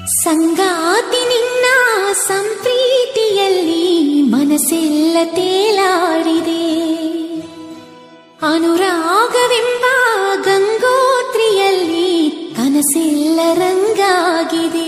ಸಂಗಾತಿ ನಿನ್ನ ಸಂಪ್ರೀತಿಯಲ್ಲಿ ಮನಸ್ಸೆಲ್ಲ ತೇಲಾಡಿದೆ ಅನುರಾಗವೆಂಬ ಗಂಗೋತ್ರಿಯಲ್ಲಿ ಕನಸೆಲ್ಲ ರಂಗಾಗಿದೆ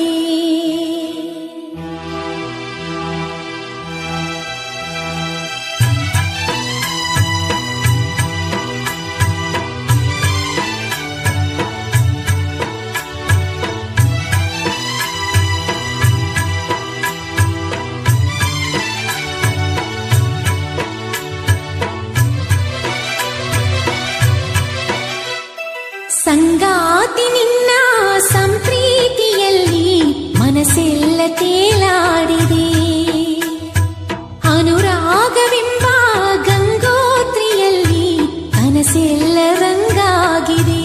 ಸಂಗಾತಿ ನಿನ್ನ ಸಂಪ್ರೀತಿಯಲ್ಲಿ ಮನಸ್ಸೆಲ್ಲ ತೇಲಾಡಿದೆ ಅನುರಾಗವೆಂಬ ಗಂಗೋತ್ರಿಯಲ್ಲಿ ಕನಸೆಲ್ಲ ರಂಗಾಗಿದೆ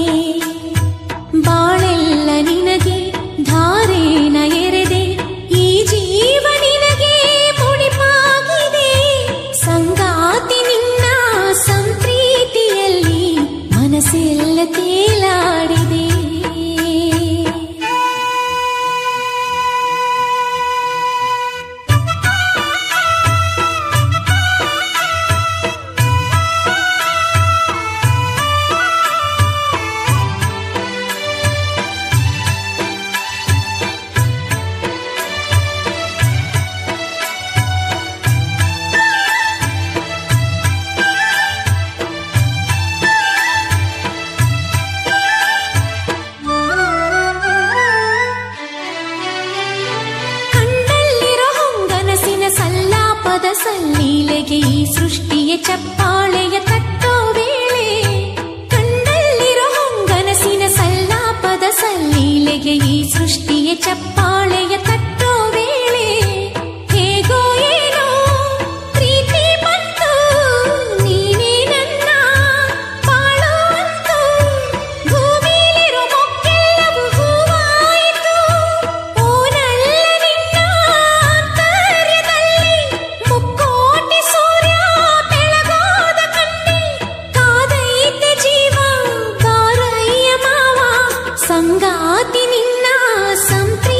ಬಾಳೆಲ್ಲ ನಿನಗೆ ಧಾರೇನ ಎರೆದೆ ಈ ಜೀವ ನಿನಗೆ ಮುಡಿಪಾಗಿದೆ ಸಂಗಾತಿ ನಿನ್ನ ಸಂಪ್ರೀತಿಯಲ್ಲಿ ಮನಸ್ಸೆಲ್ಲ ತೇಲಾಡಿದೆ ಕಣ್ಣಲ್ಲಿರೋ ಹೊಂಗನಸಿನ ಸಲ್ಲಾಪದ ಸಲ್ಲೀಲೆಗೆ ಈ ಸೃಷ್ಟಿಯ ಚಪ್ಪಾಳೆಯ ತಟ್ಟೋ ವೇಳೆ ಕಣ್ಣಲ್ಲಿರೋ ಹೊಂಗನಸಿನ ಸಲ್ಲಾಪದ ಸಲ್ಲೀಲೆಗೆ ಈ ಸೃಷ್ಟಿಯ ಚಪ್ಪಾಳೆಯ ತಟ್ಟೋ ವೇಳೆ ಹೇಗೋ ಏನೋ ಪ್ರೀತಿ ಬಂತು ನೀನೇ ನನ್ನ ಬಾಳೋ ಅಂತು ಭೂಮಿಲಿರೋ ಮೊಕ್ಕೆಲ್ಲವೂ ಹೂವಾಯಿತು ಓನಲ್ಲ ನಿನ್ನ ಆಂತರ್ಯದಲ್ಲಿ ಮುಕ್ಕೋಟಿ ಸೂರ್ಯ ಬೆಳಗೋದ ಕಣ್ಣಿ ಕಾದೈತೆ ಜೀವ ಬಾರಯ್ಯ ಮಾವ ಸಂಗಾತಿ ನಿನ್ನ ಸಂಪ್ರೀತಿ